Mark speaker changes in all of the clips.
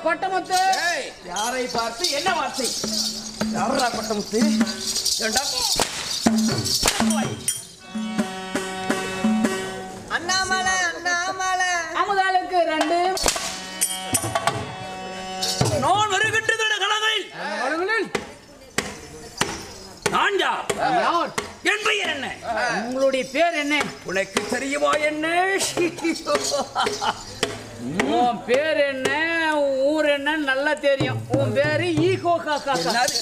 Speaker 1: கொட்டமுத்து
Speaker 2: ஏய், யாரை பார்த்து என்ன வார்த்தை யாரா கொட்டமுத்து ஏண்டா
Speaker 3: அண்ணாமலை அண்ணாமலை
Speaker 1: அமுதாளுக்கு ரெண்டு
Speaker 4: நான் வருகின்றது களங்களில்
Speaker 1: மடங்குகளில்
Speaker 4: நான் யார்
Speaker 1: யார்
Speaker 4: என் பெயர் என்ன
Speaker 1: உங்களுடைய பேர் என்ன
Speaker 4: உனக்கு தெரியுமா என்ன
Speaker 1: உன் பேர் என்ன உன் ஊர் என்ன நல்லா தெரியும் உன் பேரு ஈகோ காக்கா
Speaker 4: என்னது?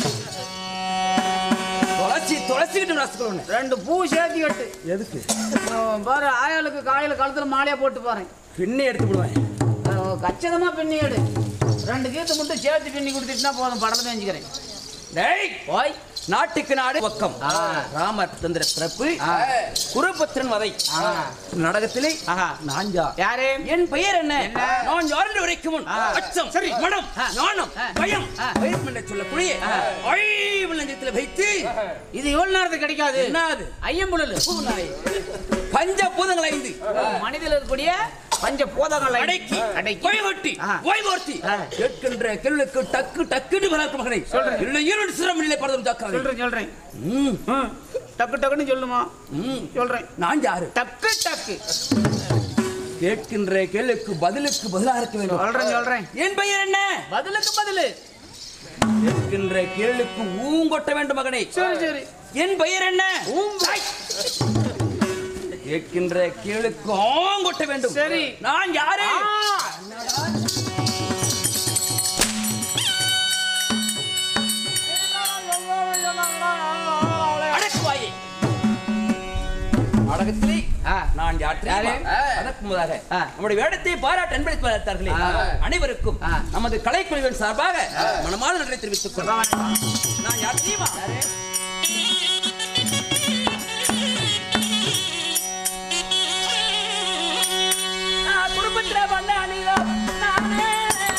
Speaker 4: துளசி துளசிக்கிட்டு ரசிக்கணும்
Speaker 1: ரெண்டு பூ சேர்த்து கட்டு
Speaker 4: எதுக்கு
Speaker 1: அஹ் பாரு ஆயாளுக்கு காலையில கழுத்துல மாலையா போட்டு பாருங்க
Speaker 4: பின்னே எடுத்து விடுவேன்
Speaker 1: அஹ் கச்சிதமா பின்னி எடு ரெண்டு கீத்து மட்டும் சேர்த்து பின்னி கொடுத்துட்டுனா போதும் படத்தை தெரிஞ்சுக்கிறேன்
Speaker 4: டேய்
Speaker 1: ஓய்
Speaker 4: நாட்டுக்கு நாடு பக்கம்
Speaker 1: ஆ.
Speaker 4: ராமர் தந்திர பிறப்பு
Speaker 1: ஆ.
Speaker 4: குருபத்திரன் வதை
Speaker 1: ஆ.
Speaker 4: நாடகத்திலே
Speaker 1: ஆஹா.
Speaker 4: நான் யார்
Speaker 1: யாரு
Speaker 4: என் பெயர் என்ன
Speaker 1: என்ன?
Speaker 4: நான் யார் என்று வரைக்கும் முன்
Speaker 1: ஆ.
Speaker 4: அச்சம்
Speaker 1: சரி.
Speaker 4: மனம்
Speaker 1: ஆ.
Speaker 4: ஞானம்
Speaker 1: ஆ.
Speaker 4: பயம்
Speaker 1: ஆ.
Speaker 4: பயம் என்று சொல்லக்கூடிய
Speaker 1: ஆ.
Speaker 4: ஐவு நெஞ்சத்தில் வைத்து
Speaker 1: இது எவ்வளவு நேரத்துக்கு கிடைக்காது
Speaker 4: என்னது
Speaker 1: ஐயம்புழல்
Speaker 4: பஞ்ச பூதங்கள் ஐந்து
Speaker 1: மனிதர்கள் இருக்கக்கூடிய பஞ்ச போதங்கள்
Speaker 4: அடக்கி
Speaker 1: அடக்கி
Speaker 4: ஓய்வொட்டி
Speaker 1: ஆ.
Speaker 4: ஓய்வோர்த்தி
Speaker 1: ஆ.
Speaker 4: கேட்கின்ற கேள்விக்கு டக்கு டக்குன்னு வளர்க்கும் மகனை
Speaker 1: சொல்றேன்.
Speaker 4: இல்லை ஈரோடு சிரமநிலை படுத்தும் ஜாக்கிரதை
Speaker 1: சொல்றேன் சொல்றேன்
Speaker 4: ம்,
Speaker 1: ம். டக்கு டக்குன்னு சொல்லுமா
Speaker 4: ம்.
Speaker 1: சொல்றேன்
Speaker 4: நான் யாரு
Speaker 1: டக்கு டக்கு
Speaker 4: கேட்கின்ற கேள்விக்கு பதிலுக்கு பதிலாக இருக்க வேண்டும்
Speaker 1: சொல்றேன் சொல்றேன்
Speaker 4: என் பெயர் என்ன
Speaker 1: பதிலுக்கு பதிலு
Speaker 4: கேட்கின்ற கேள்விக்கு ஊங்கொட்ட வேண்டும் மகனே
Speaker 1: சரி சரி
Speaker 4: என் பெயர் என்ன தாய். கேட்கின்ற கேளுக்கு ஆங்கொட்ட வேண்டும்
Speaker 1: சரி.
Speaker 4: நான் யாரு அடக்குவாயே நாடகத்திலே
Speaker 1: ஆ.
Speaker 4: நான் யார்
Speaker 1: யாரு?
Speaker 4: தெரியுமா? அதற்கு முன்னதாக
Speaker 1: ஆ.
Speaker 4: நம்முடைய வேடத்தை பாராட்டு அன்பளித்து பார்த்தார்களே
Speaker 1: ஆ.
Speaker 4: அனைவருக்கும்
Speaker 1: ஆ.
Speaker 4: நமது கலைக்குழுவின் சார்பாக மனமான நன்றி தெரிவித்துக் கொள்றேன் நான் யார் தெரியுமா நான் குடும்பத்தில வந்த அணிதான் நானே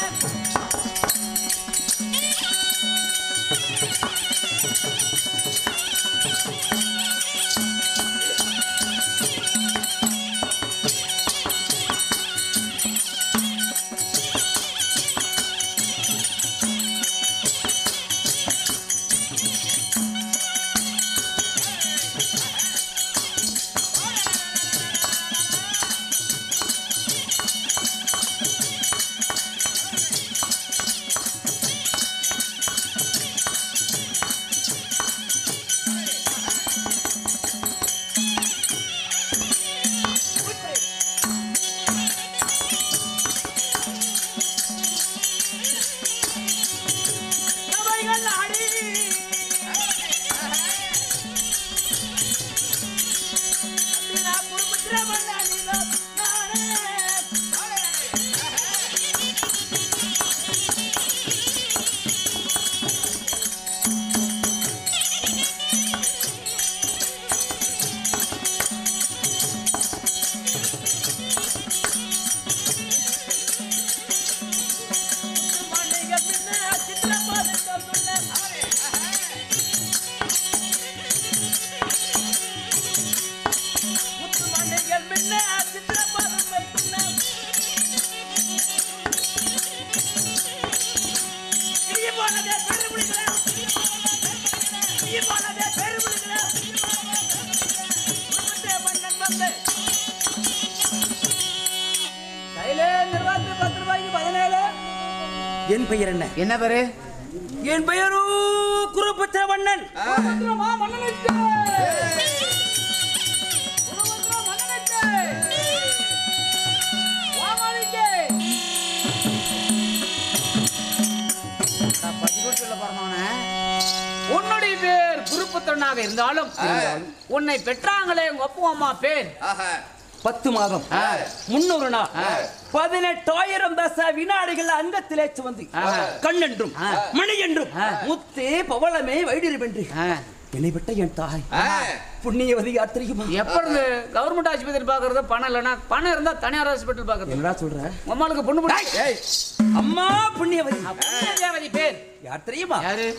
Speaker 4: அவைகள் ஆடி நான் குடும்பத்தில வந்த அணிதான் நானே மண்ணிகள் பின்ன சித்திரப்பாதம் சொல்லுள்ள முத்து மண்ணிகள் பின்ன சித்திரப்பாதம் சொல்லுள்ள இடிய போனதே பெருமுடிகளே இடிய போனதே பெருமுடிகளே குடும்பத்தே மன்னன் வந்து கையிலே நிர்வாகத்து பத்து ரூபாய்க்கு பதினேழு என் பெயர் என்ன
Speaker 1: என்ன பேரு
Speaker 4: என் பெயரோ குருபத்திர மன்னன்
Speaker 1: குலமந்திரமா மன்னனுக்கு குலமந்திரம் மன்னனுக்கு ஓமாளிக்கு நான் பதிகோட்டில் பிறந்தவனே உன்னுடைய பேர் குருபுத்திரனாக இருந்தாலும் உன்னை பெற்றாங்களே உங்க அப்பா அம்மா பேர்
Speaker 4: பத்து மாதம்
Speaker 1: ஆ.
Speaker 4: முன்னூறு நாள் பதினெட்டாயிரம் தச வினாடிகள் அங்கத்திலே சுமந்து
Speaker 1: ஆஹா.
Speaker 4: கண்ணென்றும்
Speaker 1: ஆ.
Speaker 4: மணி என்றும்
Speaker 1: ஆ.
Speaker 4: முத்தே பவளமே வைடிருவென்று என்னை விட்ட என் தாய் புண்ணியவதி யார் தெரியுமா
Speaker 1: எப்ப இருந்து கவர்மெண்ட் ஆஸ்பத்திரி பாக்குறது பணம் இல்லைன்னா பணம் இருந்தா தனியார் ஹாஸ்பிட்டல் பாக்குறது
Speaker 4: என்னடா சொல்ற
Speaker 1: உமாளுக்கு பொண்ணு பொண்ணு
Speaker 4: ஏய், அம்மா புண்ணியவதி
Speaker 1: தேவதி பேர்
Speaker 4: யார் தெரியுமா
Speaker 1: யாரு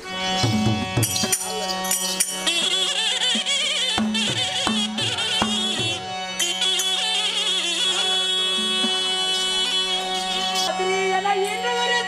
Speaker 4: என இன்று வரை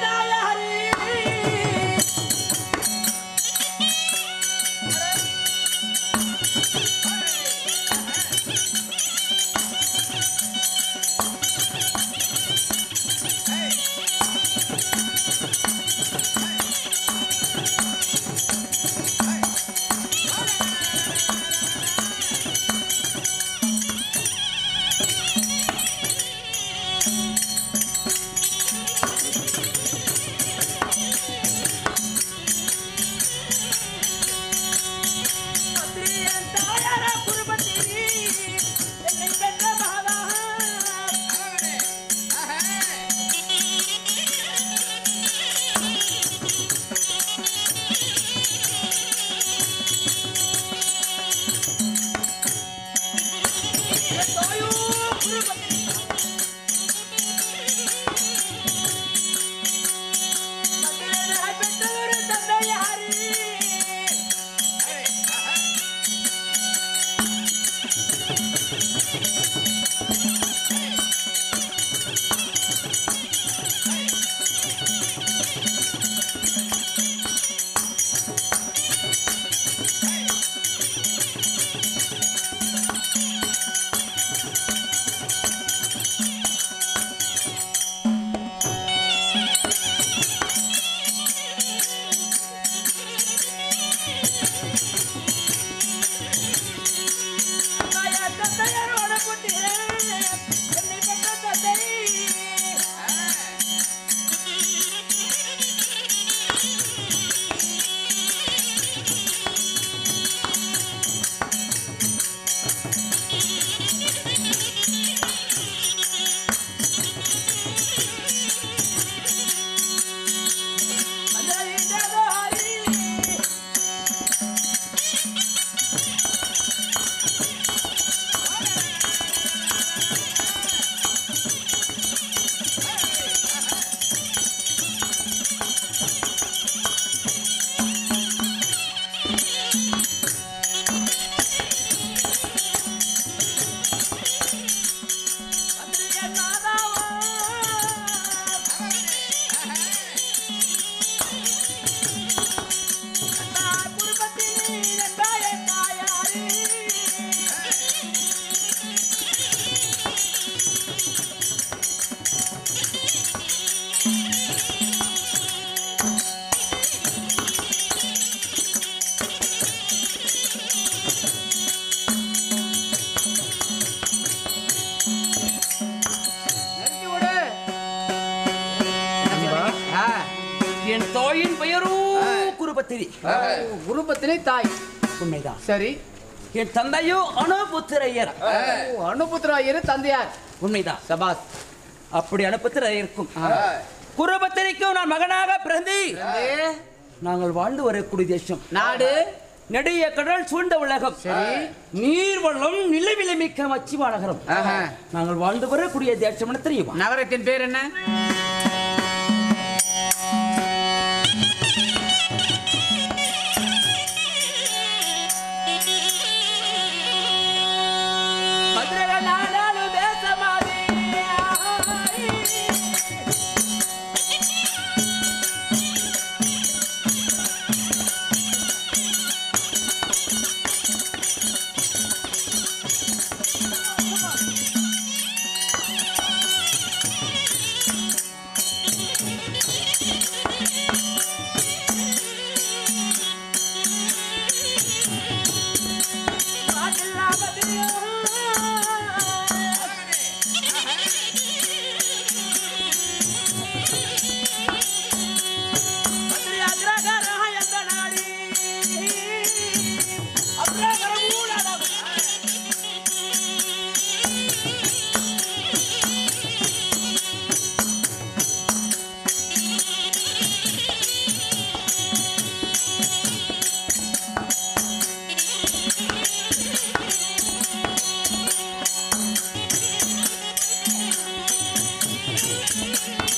Speaker 4: தாயின் பெயரோ குருபத்திரி
Speaker 1: குருபத்தினை தாய்
Speaker 4: உண்மைதான்
Speaker 1: சரி
Speaker 4: என் தந்தையோ அனுபுத்திரையர்
Speaker 1: அனுபுத்திராயரு தந்தையார்
Speaker 4: உண்மைதான்
Speaker 1: சபாஸ்
Speaker 4: அப்படி அனுபுத்திரையருக்கும் குருபத்திரிக்கும் நான் மகனாக பிறந்து
Speaker 1: ஏ,
Speaker 4: நாங்கள் வாழ்ந்து வரக்கூடிய தேசம்
Speaker 1: நாடு
Speaker 4: நெடிய கடல் சூழ்ந்த உலகம்
Speaker 1: சரி.
Speaker 4: நீர் வளம் நிலவிலை மிக்க மச்சிவா நகரம்
Speaker 1: ஆஹா.
Speaker 4: நாங்கள் வாழ்ந்து வரக்கூடிய தேசம் தெரியுமா
Speaker 1: நகரத்தின் பேர் என்ன
Speaker 4: மதுரக நாடாளு தேசமாதி
Speaker 5: Thank